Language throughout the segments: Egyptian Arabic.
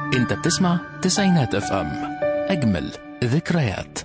انت بتسمع تسعينات اف ام اجمل ذكريات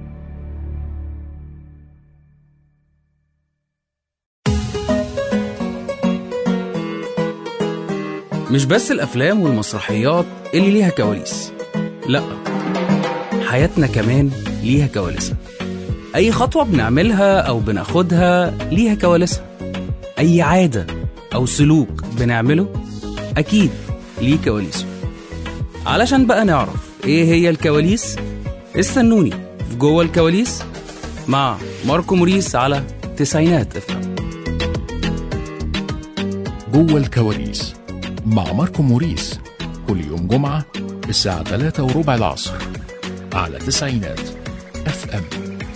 مش بس الأفلام والمسرحيات اللي ليها كواليس لأ حياتنا كمان ليها كواليسها أي خطوة بنعملها أو بناخدها ليها كواليسها أي عادة أو سلوك بنعمله أكيد ليه كواليسه علشان بقى نعرف إيه هي الكواليس استنوني في جوه الكواليس مع ماركو موريس على تسعينات افهم جوه الكواليس مع ماركو موريس كل يوم جمعة الساعة 3 وربع العصر على تسعينات اف ام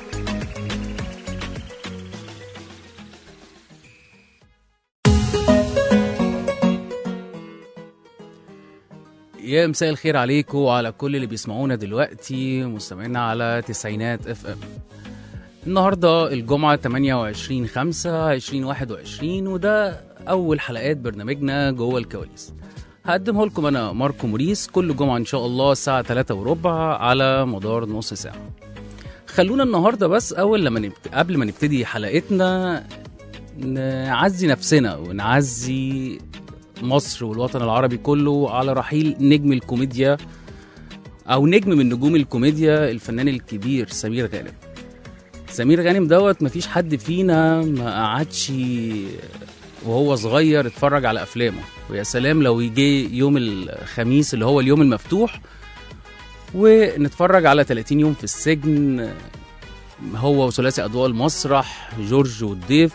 يا مساء الخير عليكم وعلى كل اللي بيسمعونا دلوقتي مستمعينا على تسعينات اف ام النهارده الجمعة 28 5 2021 وده أول حلقات برنامجنا جوه الكواليس هقدمه لكم أنا ماركو موريس كل جمعة إن شاء الله الساعة 3 وربع على مدار نص ساعة خلونا النهارده بس أول لما نبت... قبل ما نبتدي حلقتنا نعزي نفسنا ونعزي مصر والوطن العربي كله على رحيل نجم الكوميديا او نجم من نجوم الكوميديا الفنان الكبير سمير غانم سمير غانم دوت مفيش حد فينا ما قعدش وهو صغير اتفرج على افلامه ويا سلام لو يجي يوم الخميس اللي هو اليوم المفتوح ونتفرج على 30 يوم في السجن هو وثلاثي اضواء المسرح جورج والضيف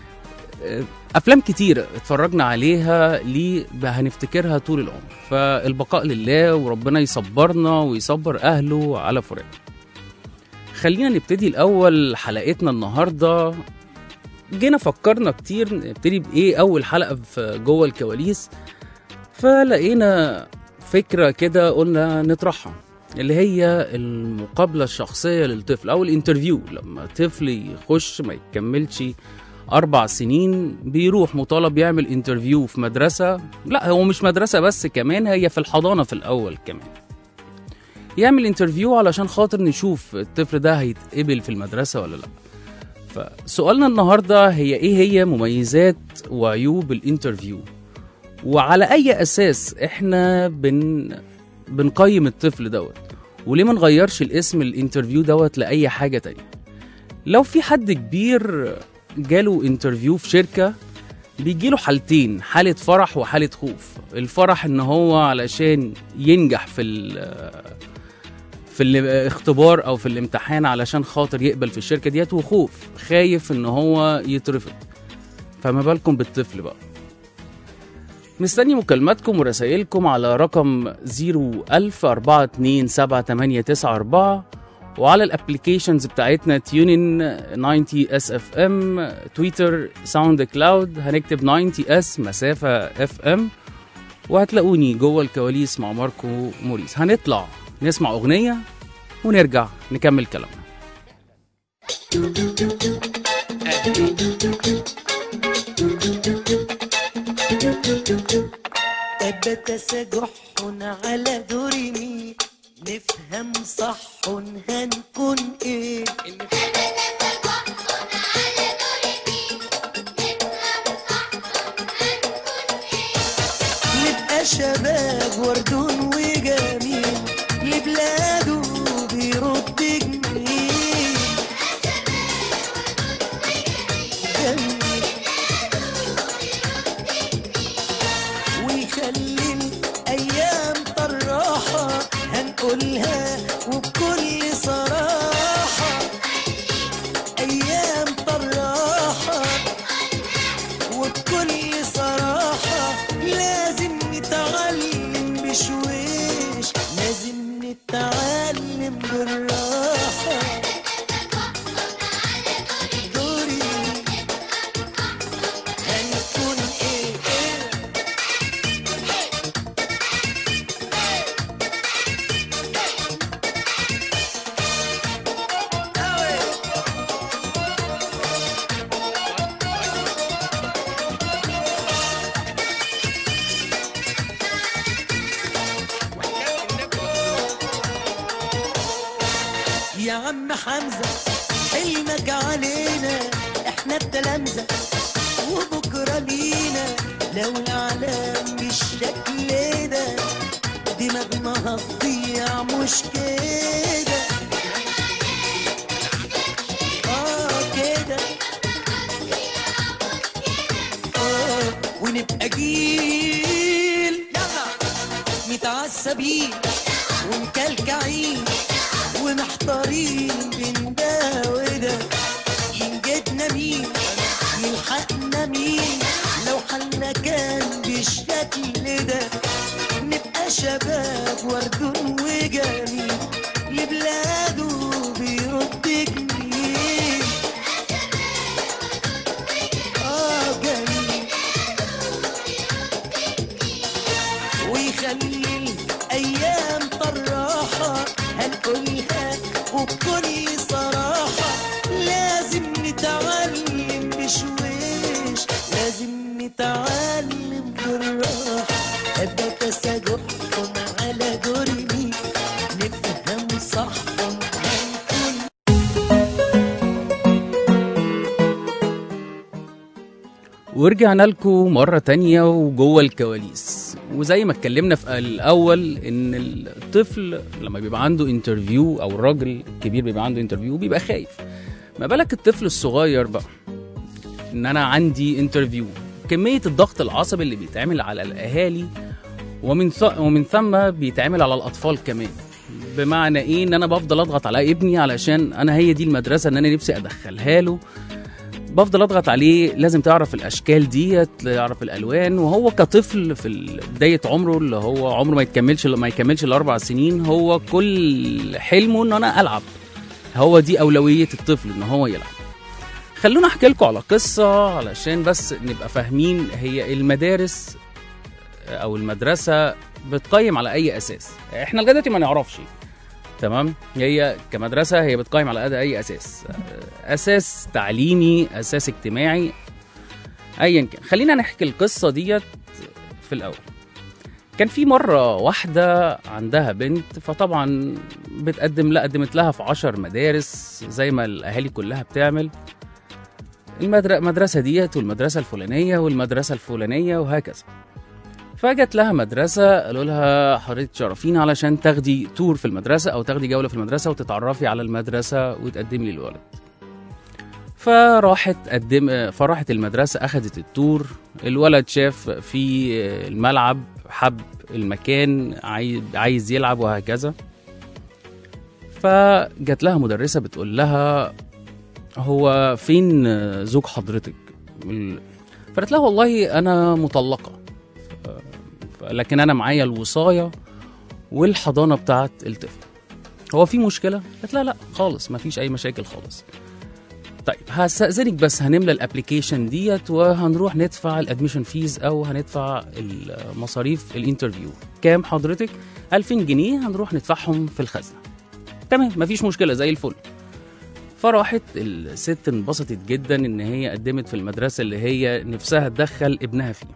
افلام كتير اتفرجنا عليها ليه هنفتكرها طول العمر فالبقاء لله وربنا يصبرنا ويصبر اهله على فراقه خلينا نبتدي الاول حلقتنا النهارده جينا فكرنا كتير نبتدي بايه اول حلقه في جوه الكواليس فلقينا فكره كده قلنا نطرحها اللي هي المقابله الشخصيه للطفل او الانترفيو لما طفل يخش ما يكملش أربع سنين بيروح مطالب يعمل انترفيو في مدرسة لا هو مش مدرسة بس كمان هي في الحضانة في الأول كمان يعمل انترفيو علشان خاطر نشوف الطفل ده هيتقبل في المدرسة ولا لا فسؤالنا النهاردة هي ايه هي مميزات وعيوب الانترفيو وعلى اي اساس احنا بن بنقيم الطفل دوت وليه ما نغيرش الاسم الانترفيو دوت لأي حاجة تانية لو في حد كبير جاله انترفيو في شركة بيجيله حالتين حالة فرح وحالة خوف الفرح ان هو علشان ينجح في في الاختبار او في الامتحان علشان خاطر يقبل في الشركة ديت وخوف خايف ان هو يترفض فما بالكم بالطفل بقى مستني مكالماتكم ورسائلكم على رقم 010427894 وعلى الابلكيشنز بتاعتنا تيونين 90 اس اف ام تويتر ساوند كلاود هنكتب 90 اس مسافه اف ام وهتلاقوني جوه الكواليس مع ماركو موريس هنطلع نسمع اغنيه ونرجع نكمل كلامنا ثبت سجح على دوري نفهم صح هنكون ايه نبقى شباب وردون وجميل لبلاده بيرد جميل جميل ويخلي الايام طراحه هنقولها وبكل صراحة أيام طراحة وبكل صراحة لازم نتعلم بشويش لازم نتعلم بالراحة دوري هنكون ايه ايه عم حمزة حلمك علينا احنا التلامذة وبكرة لينا لو الأعلام بالشكل ده دماغنا هتضيع مش كده اه كده اه ونبقى جيل يلا متعصبين ومكلكعين ومحتارين بين ده وده ينجدنا مين يلحقنا مين لو حالنا كان بالشكل ده نبقى شباب وردون وجميل لبلاده بيرد جميل اه جميل ويخلي الايام طراحه هنقولها وبكل صراحه لازم نتعلم بشويش لازم نتعلم بالراحه ابقى تسجحهم على جرمي نفهم صح هنكون ورجعنا لكم مرة تانية وجوه الكواليس وزي ما اتكلمنا في الأول إن الطفل لما بيبقى عنده انترفيو أو الراجل الكبير بيبقى عنده انترفيو بيبقى خايف ما بالك الطفل الصغير بقى إن أنا عندي انترفيو كمية الضغط العصبي اللي بيتعمل على الأهالي ومن ث... ومن ثم بيتعمل على الأطفال كمان بمعنى إيه إن أنا بفضل أضغط على ابني علشان أنا هي دي المدرسة إن أنا نفسي أدخلها له بفضل اضغط عليه لازم تعرف الاشكال ديت يعرف الالوان وهو كطفل في ال- بدايه عمره اللي هو عمره ما يكملش ما يكملش الاربع سنين هو كل حلمه ان انا العب هو دي اولويه الطفل ان هو يلعب خلونا احكي لكم على قصه علشان بس نبقى فاهمين هي المدارس او المدرسه بتقيم على اي اساس احنا لغايه دلوقتي ما نعرفش تمام هي كمدرسه هي بتقيم على قد اي اساس اساس تعليمي اساس اجتماعي ايا كان خلينا نحكي القصه ديت في الاول كان في مره واحده عندها بنت فطبعا بتقدم لا قدمت لها في عشر مدارس زي ما الاهالي كلها بتعمل المدرسه المدرسه ديت والمدرسه الفلانيه والمدرسه الفلانيه وهكذا فجت لها مدرسة قالوا لها حضرتك تشرفينا علشان تاخدي تور في المدرسة أو تاخدي جولة في المدرسة وتتعرفي على المدرسة وتقدمي للولد فراحت قدم فراحت المدرسة أخدت التور الولد شاف في الملعب حب المكان عايز عايز يلعب وهكذا فجت لها مدرسة بتقول لها هو فين زوج حضرتك ال- فقالت لها والله أنا مطلقة لكن انا معايا الوصايه والحضانه بتاعت الطفل هو في مشكله قالت لا لا خالص ما فيش اي مشاكل خالص طيب هستأذنك بس هنملى الابلكيشن ديت وهنروح ندفع الادميشن فيز او هندفع المصاريف الانترفيو كام حضرتك 2000 جنيه هنروح ندفعهم في الخزنه تمام مفيش مشكله زي الفل فراحت الست انبسطت جدا ان هي قدمت في المدرسه اللي هي نفسها تدخل ابنها فيه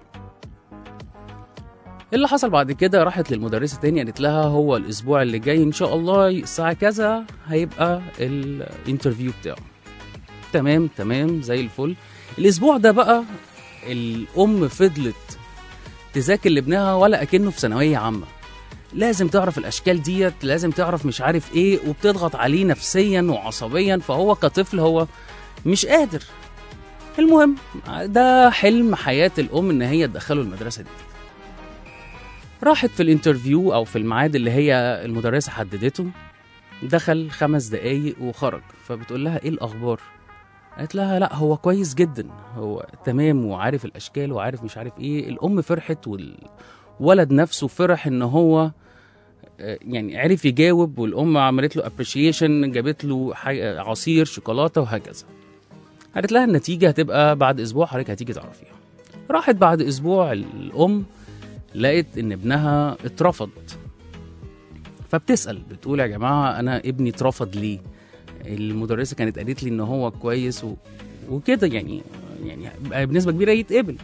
اللي حصل بعد كده راحت للمدرسة تاني قالت لها هو الأسبوع اللي جاي إن شاء الله الساعة كذا هيبقى الانترفيو بتاعه تمام تمام زي الفل الأسبوع ده بقى الأم فضلت تذاكر لابنها ولا أكنه في ثانوية عامة لازم تعرف الأشكال ديت لازم تعرف مش عارف إيه وبتضغط عليه نفسيا وعصبيا فهو كطفل هو مش قادر المهم ده حلم حياة الأم إن هي تدخله المدرسة دي راحت في الانترفيو او في الميعاد اللي هي المدرسه حددته دخل خمس دقايق وخرج فبتقول لها ايه الاخبار قالت لها لا هو كويس جدا هو تمام وعارف الاشكال وعارف مش عارف ايه الام فرحت والولد نفسه فرح ان هو آه، يعني عرف يجاوب والام عملت له ابريشيشن جابت له حاجة- عصير شوكولاته وهكذا قالت لها النتيجه هتبقى بعد اسبوع حضرتك هتيجي تعرفيها راحت بعد اسبوع الام لقيت ان ابنها اترفض فبتسال بتقول يا جماعه انا ابني اترفض ليه المدرسه كانت قالت لي ان هو كويس و... وكده يعني يعني بنسبه كبيره يتقبل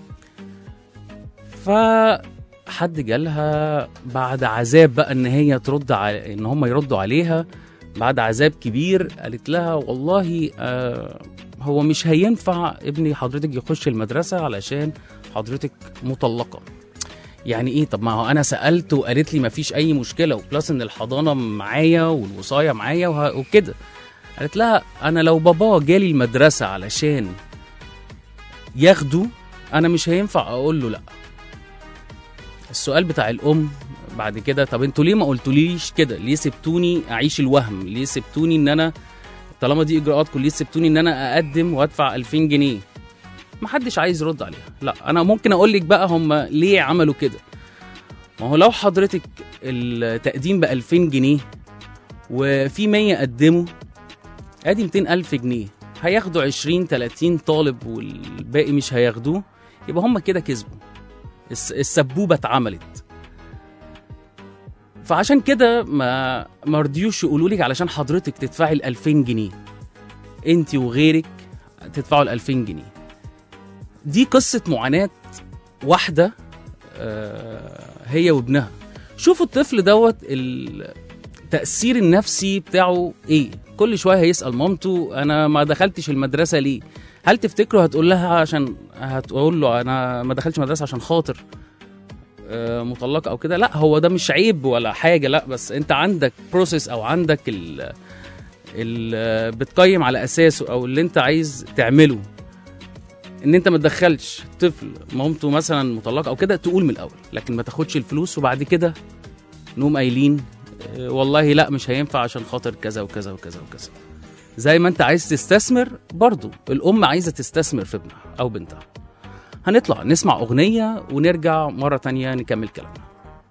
فحد جالها بعد عذاب بقى ان هي ترد على ان هم يردوا عليها بعد عذاب كبير قالت لها والله آه هو مش هينفع ابني حضرتك يخش المدرسة علشان حضرتك مطلقة يعني ايه طب ما هو انا سالت وقالت لي ما فيش اي مشكله وبلس ان الحضانه معايا والوصايه معايا وه- وكده قالت لها انا لو بابا جالي المدرسه علشان ياخده انا مش هينفع اقول له لا السؤال بتاع الام بعد كده طب انتوا ليه ما قلتوليش كده ليه سبتوني اعيش الوهم ليه سبتوني ان انا طالما دي اجراءاتكم ليه سبتوني ان انا اقدم وادفع 2000 جنيه محدش عايز يرد عليها لا انا ممكن اقول لك بقى هم ليه عملوا كده ما هو لو حضرتك التقديم ب 2000 جنيه وفي 100 قدموا ادي 200 الف جنيه هياخدوا 20 30 طالب والباقي مش هياخدوه يبقى هم كده كسبوا الس- السبوبه اتعملت فعشان كده ما ما رضيوش يقولوا لك علشان حضرتك تدفعي ال 2000 جنيه انت وغيرك تدفعوا ال 2000 جنيه دي قصه معاناه واحده آه، هي وابنها شوفوا الطفل دوت التأثير النفسي بتاعه ايه كل شويه هيسأل مامته انا ما دخلتش المدرسه ليه هل تفتكروا هتقول لها عشان هتقول له انا ما دخلتش مدرسه عشان خاطر آه، مطلقه او كده لا هو ده مش عيب ولا حاجه لا بس انت عندك بروسيس او عندك ال ال بتقيم على اساسه او اللي انت عايز تعمله ان انت ما تدخلش طفل مامته مثلا مطلقه او كده تقول من الاول لكن ما تاخدش الفلوس وبعد كده نقوم قايلين آه، والله لا مش هينفع عشان خاطر كذا وكذا وكذا وكذا زي ما انت عايز تستثمر برضو الام عايزه تستثمر في ابنها او بنتها هنطلع نسمع اغنيه ونرجع مره تانية نكمل كلامنا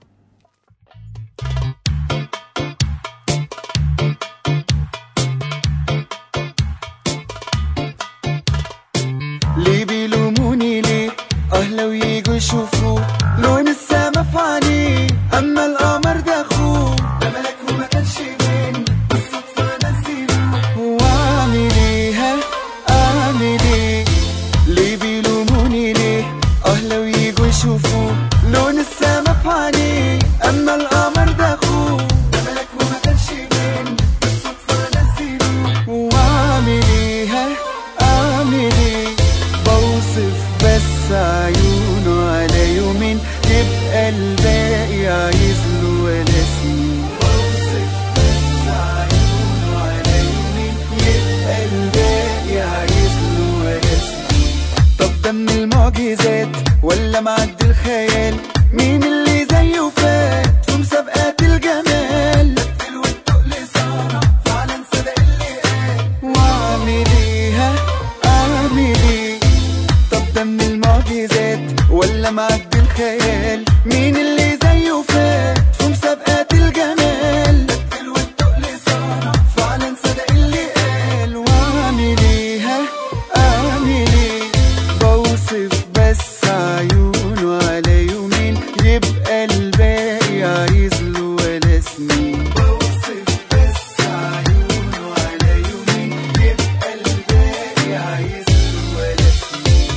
ليه بيلوموني ليه اه لو يجوا يشوفوا لون السما في عينيه اما القمر ده اخوه ده ملك وما كانش بين بالصدفه نزلوه واعمل ايه ها اعمل ايه ليه بيلوموني ليه اه لو يجوا يشوفوا لون السما في عينيه اما القمر ده اخوه ده ملك وما كانش بين بالصدفه نزلوه واعمل ايه ها اعمل ايه بوصف بس عيونه على يومين يبقى الباقي عايز له ولا سنين بوصف بس عيونه على يومين يبقى الباقي عايز له ولا سنين طب ده من المعجزات ولا معدي الخيال مين اللي زيه فات في مسابقات الجمال التل والتقل صنع فعلا صدق اللي قال واعمل ايه ها اعمل ايه طب ده من المعجزات ولا معدي الخيال مين اللي زيه فات في مسابقات الجمال التل والتقل صنع فعلا صدق اللي قال واعمل ايه ها اعمل ايه بوصف بس عيونه على يومين يبقى الباقي عايز له ولا سنين بوصف بس عيونه على يومين يبقى الباقي عايز له ولا سنين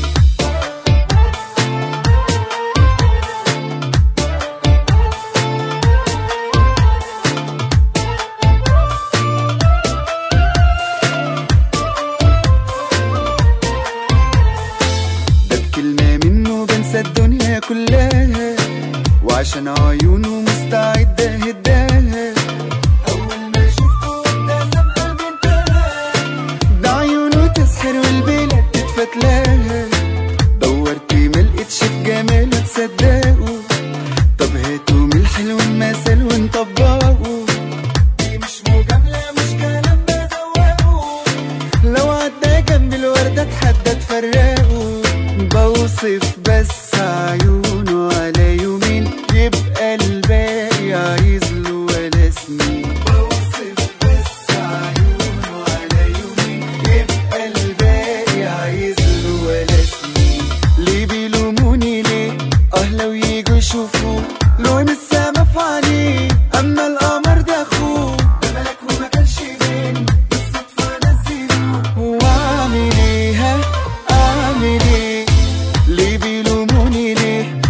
ده بكلمة منه بنسى الدنيا كلها وعشان عيونه مستعد اهداها أول ما شفته ابتسم قلبي انتهى ده عيونه تسحر والبلاد تتفتلاها دورت ملقتش في جماله تصدقوا طب هاتوا من الحلو المثل ونطبقه دي مش مجاملة مش كلام بزوقه لو عدى جنب الوردة اتحدى تفرقه بوصف بس عيونه على يومين يبقى الباقي عايز له ولا سنين بوصف بس عيونه على يومين يبقى الباقي عايز له ولا سنين ليه بيلوموني ليه اه لو يجوا يشوفوا لون السما في عينيه اما القمر ده اخوه ده ملك وما كانش بين بالصدفه نزلوه واعمل ايه ها اعمل ايه ليه بيلوموني ليه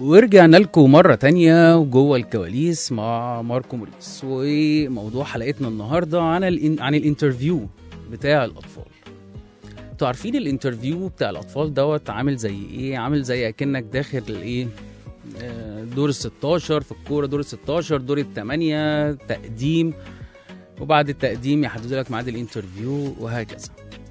ورجعنا لكم مرة تانية جوه الكواليس مع ماركو موريس وموضوع حلقتنا النهاردة عن الان... عن الانترفيو بتاع الأطفال انتوا عارفين الانترفيو بتاع الأطفال دوت عامل زي ايه؟ عامل زي أكنك داخل الايه؟ آه، دور ال 16 في الكورة دور ال 16 دور الثمانية تقديم وبعد التقديم يحددوا لك ميعاد الانترفيو وهكذا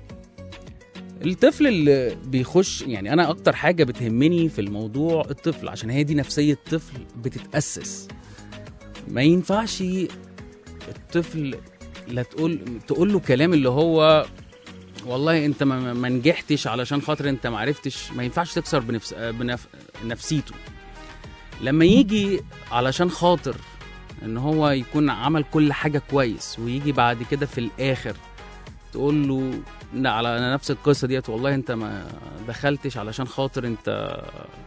الطفل اللي بيخش يعني انا اكتر حاجه بتهمني في الموضوع الطفل عشان هي دي نفسيه طفل بتتاسس ما ينفعش الطفل لا تقول تقول له كلام اللي هو والله انت ما, ما نجحتش علشان خاطر انت ما عرفتش ما ينفعش تكسر بنفس بنف... نفسيته لما يجي علشان خاطر ان هو يكون عمل كل حاجه كويس ويجي بعد كده في الاخر تقول له لا على نفس القصه ديت والله انت ما دخلتش علشان خاطر انت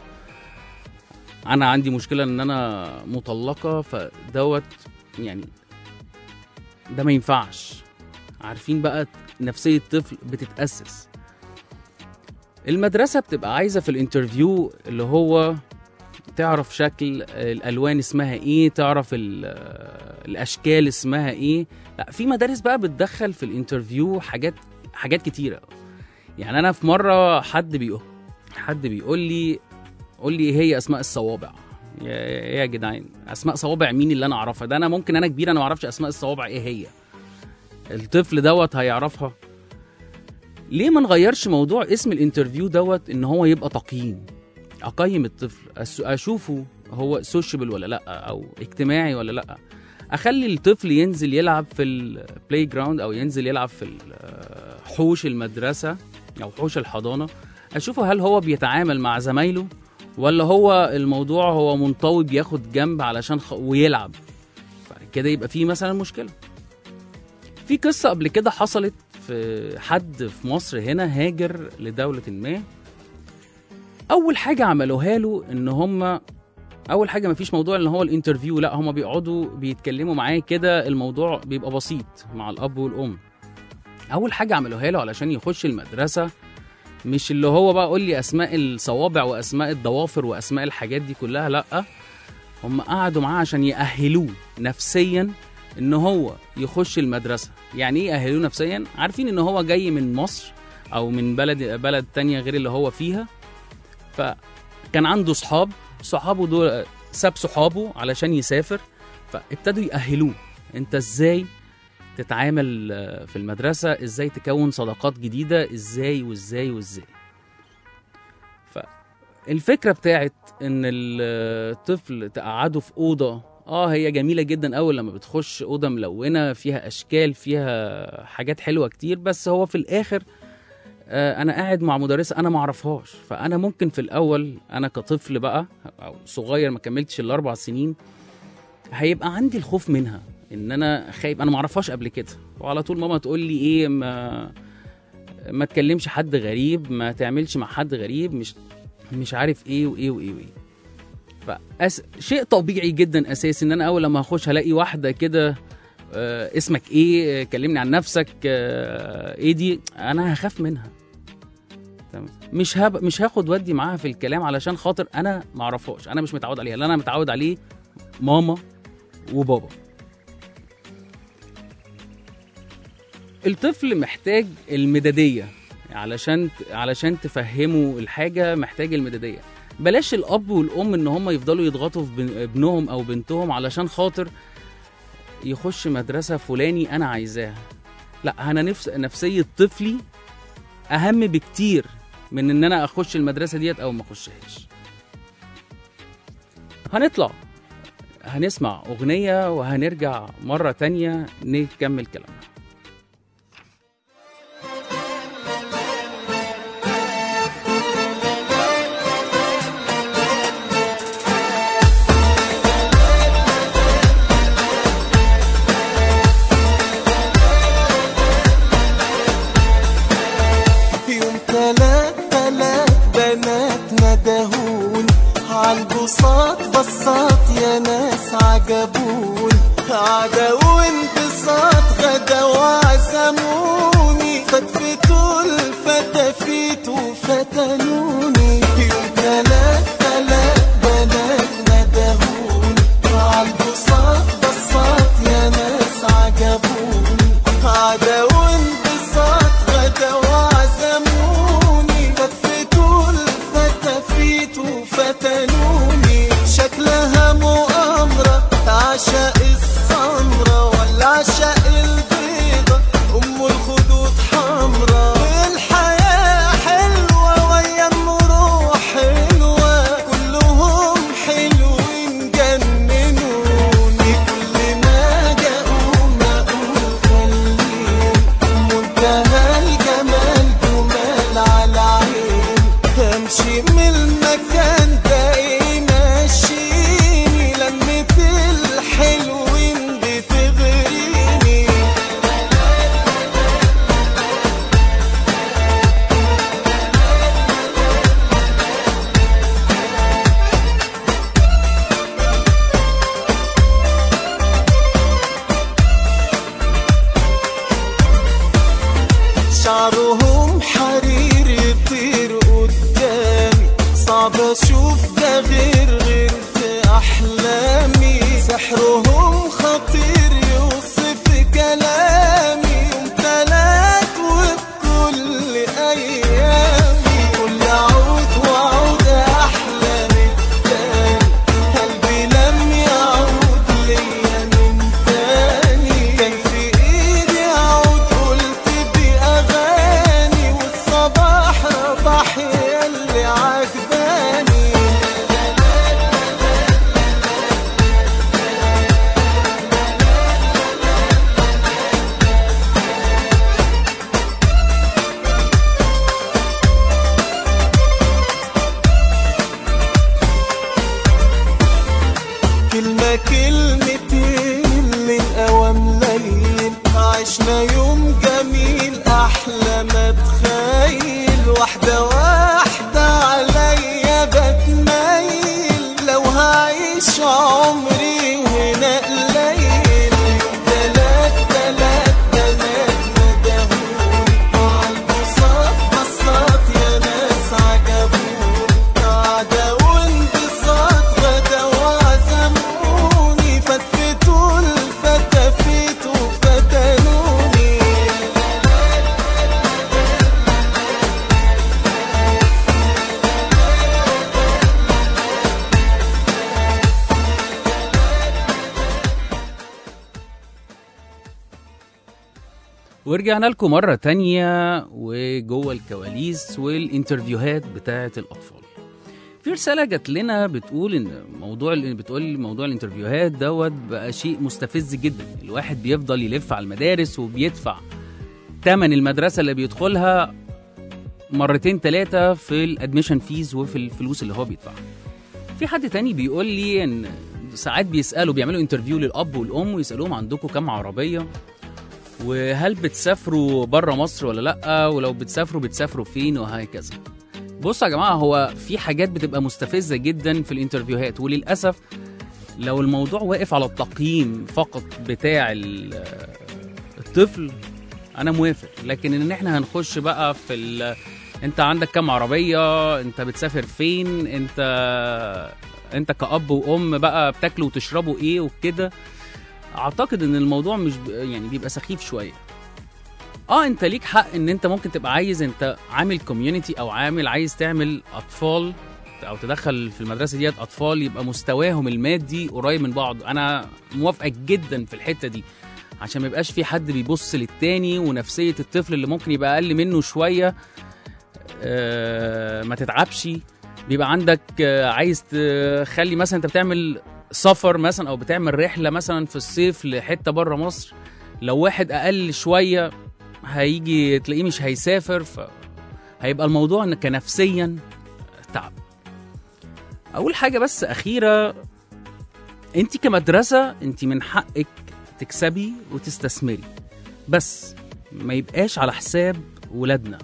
انا عندي مشكله ان انا مطلقه فدوت يعني ده ما ينفعش عارفين بقى نفسيه الطفل بتتاسس المدرسه بتبقى عايزه في الانترفيو اللي هو تعرف شكل الالوان اسمها ايه تعرف ال- الاشكال اسمها ايه لا في مدارس بقى بتدخل في الانترفيو حاجات حاجات كتيره يعني انا في مره حد بيقول حد بيقول لي قول لي ايه هي اسماء الصوابع يا يا- يا جدعان اسماء صوابع مين اللي انا اعرفها ده انا ممكن انا كبير انا ما اعرفش اسماء الصوابع ايه هي الطفل دوت هيعرفها ليه ما نغيرش موضوع اسم الانترفيو دوت ان هو يبقى تقييم اقيم الطفل أس- اشوفه هو سوشيبل ولا لا او اجتماعي ولا لا اخلي الطفل ينزل يلعب في البلاي جراوند او ينزل يلعب في ال- حوش المدرسه او حوش الحضانه اشوفه هل هو بيتعامل مع زمايله ولا هو الموضوع هو منطوي بياخد جنب علشان خ... ويلعب كده يبقى في مثلا مشكله في قصه قبل كده حصلت في حد في مصر هنا هاجر لدوله ما اول حاجه عملوها له ان هم اول حاجه مفيش موضوع ان هو الانترفيو لا هم بيقعدوا بيتكلموا معاه كده الموضوع بيبقى بسيط مع الاب والام اول حاجه عملوها له علشان يخش المدرسه مش اللي هو بقى قول لي اسماء الصوابع واسماء الضوافر واسماء الحاجات دي كلها لا هم قعدوا معاه عشان يأهلوه نفسيا ان هو يخش المدرسه يعني ايه يأهلوه نفسيا عارفين ان هو جاي من مصر او من بلد بلد تانية غير اللي هو فيها فكان عنده صحاب صحابه دول ساب صحابه علشان يسافر فابتدوا يأهلوه انت ازاي تتعامل آه، في المدرسة ازاي تكون صداقات جديدة ازاي وازاي وازاي فالفكرة بتاعت ان الطفل تقعده في أوضة اه هي جميلة جدا اول لما بتخش أوضة ملونة فيها اشكال فيها حاجات حلوة كتير بس هو في الاخر آه، انا قاعد مع مدرسه انا ما اعرفهاش فانا ممكن في الاول انا كطفل بقى او صغير ما كملتش الاربع سنين هيبقى عندي الخوف منها ان انا خايف انا ما اعرفهاش قبل كده وعلى طول ماما تقول لي ايه ما ما تكلمش حد غريب ما تعملش مع حد غريب مش مش عارف ايه وايه وايه وايه فأس... شيء طبيعي جدا اساسي ان انا اول لما هخش هلاقي واحده كده آه، اسمك ايه آه، كلمني عن نفسك آه، ايه دي انا هخاف منها تمام مش هب... مش هاخد ودي معاها في الكلام علشان خاطر انا ما اعرفهاش انا مش متعود عليها اللي انا متعود عليه ماما وبابا الطفل محتاج المداديه علشان علشان تفهمه الحاجه محتاج المداديه بلاش الاب والام ان هم يفضلوا يضغطوا في بن- ابنهم او بنتهم علشان خاطر يخش مدرسه فلاني انا عايزاها لا انا نفس نفسيه طفلي اهم بكتير من ان انا اخش المدرسه ديت او ما اخشهاش هنطلع هنسمع اغنيه وهنرجع مره تانية نكمل كلامنا يوم تلات تلات بنات ندهون عالبساط بساط يا ناس عجبون عدا وانبساط غدا وعزموني فتفتوا الفتافيت وفتنوني يوم تلات تلات بنات شعرهم حرير يطير قدامي صعب اشوف ده غير غير في احلامي سحرهم خطير يوصف كلامي يوم تلات وبكل ايامي كل عود وعود احلى من التاني قلبي لم يعود ليا من تاني كان في ايدي عود قلت باغاني والصباح ربح ياللي عجباني كلمة كلمتين من أوام ليل عشنا يوم جميل أحلى ما تخيل واحدة واحدة عليا بتميل لو هعيش عمري هنا قليل تلات تلات بنات ندهوني عالبساط بساط يا ناس عجبوني قعدة وانبساط غدا وعزموني فتفتوا الفتافيت وفتنوني ورجعنا لكم مرة تانية وجوه الكواليس والانترفيوهات بتاعة الأطفال في رسالة جات لنا بتقول إن موضوع بتقول موضوع الانترفيوهات دوت بقى شيء مستفز جدا الواحد بيفضل يلف على المدارس وبيدفع تمن المدرسة اللي بيدخلها مرتين ثلاثة في الادميشن فيز وفي الفلوس اللي هو بيدفعها في حد تاني بيقول لي ان ساعات بيسالوا بيعملوا انترفيو للاب والام ويسالوهم عندكم كام عربيه وهل بتسافروا بره مصر ولا لا ولو بتسافروا بتسافروا فين وهكذا بصوا يا جماعه هو في حاجات بتبقى مستفزه جدا في الانترفيوهات وللاسف لو الموضوع واقف على التقييم فقط بتاع ال- الطفل انا موافق لكن ان احنا هنخش بقى في ال... انت عندك كام عربيه انت بتسافر فين انت انت كأب وأم بقى بتاكلوا وتشربوا ايه وكده اعتقد ان الموضوع مش ب... يعني بيبقى سخيف شويه اه انت ليك حق ان انت ممكن تبقى عايز انت عامل كوميونتي او عامل عايز تعمل اطفال او تدخل في المدرسه ديت اطفال يبقى مستواهم المادي قريب من بعض انا موافقك جدا في الحته دي عشان ما يبقاش في حد بيبص للتاني ونفسيه الطفل اللي ممكن يبقى اقل منه شويه آه، ما تتعبش بيبقى عندك آه، عايز تخلي مثلا انت بتعمل سفر مثلا او بتعمل رحله مثلا في الصيف لحته بره مصر لو واحد اقل شويه هيجي تلاقيه مش هيسافر ف هيبقى الموضوع ان كنفسيا تعب اول حاجه بس اخيره انت كمدرسه انت من حقك تكسبي وتستثمري بس ما يبقاش على حساب ولادنا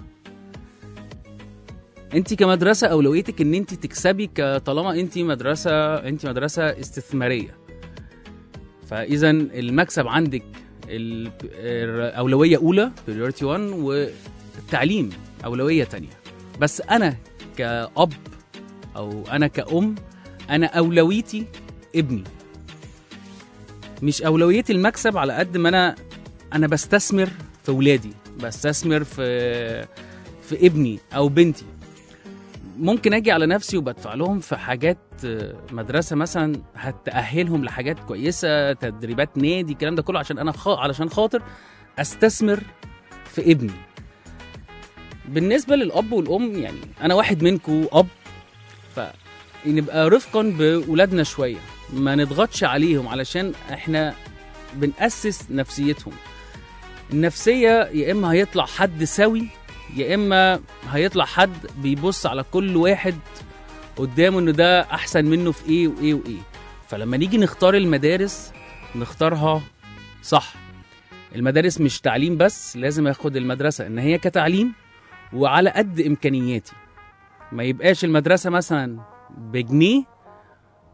انت كمدرسه اولويتك ان انت تكسبي ك- طالما انت مدرسه انت مدرسه استثماريه فاذا المكسب عندك ال- ال- اولويه اولى priority 1 والتعليم اولويه تانية بس انا كاب او انا كأم انا اولويتي ابني مش اولويتي المكسب على قد ما انا انا بستثمر في ولادي بستثمر في في ابني او بنتي ممكن اجي على نفسي وبدفع لهم في حاجات آه، مدرسه مثلا هتاهلهم لحاجات كويسه تدريبات نادي الكلام ده كله عشان انا خا... علشان خاطر استثمر في ابني بالنسبه للاب والام يعني انا واحد منكم اب فنبقى رفقا باولادنا شويه ما نضغطش عليهم علشان احنا بنأسس نفسيتهم النفسيه يا اما هيطلع حد سوي يا اما هيطلع حد بيبص على كل واحد قدامه انه ده احسن منه في ايه وايه وايه فلما نيجي نختار المدارس نختارها صح المدارس مش تعليم بس لازم اخد المدرسه ان هي كتعليم وعلى قد امكانياتي ما يبقاش المدرسه مثلا بجنيه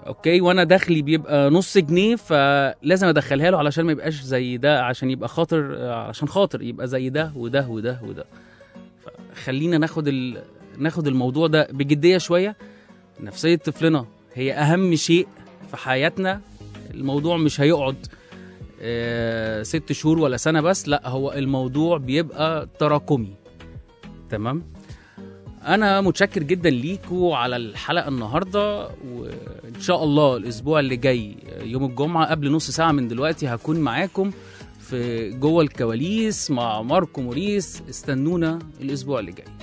اوكي وانا دخلي بيبقى نص جنيه فلازم ادخلها له علشان ما يبقاش زي ده عشان يبقى خاطر عشان خاطر يبقى زي ده وده وده وده فخلينا ناخد ال... ناخد الموضوع ده بجديه شويه نفسيه طفلنا هي اهم شيء في حياتنا الموضوع مش هيقعد آه، ست شهور ولا سنه بس لا هو الموضوع بيبقى تراكمي تمام انا متشكر جدا ليكوا على الحلقه النهارده وان شاء الله الاسبوع اللي جاي يوم الجمعه قبل نص ساعه من دلوقتي هكون معاكم في جوه الكواليس مع ماركو موريس استنونا الاسبوع اللي جاي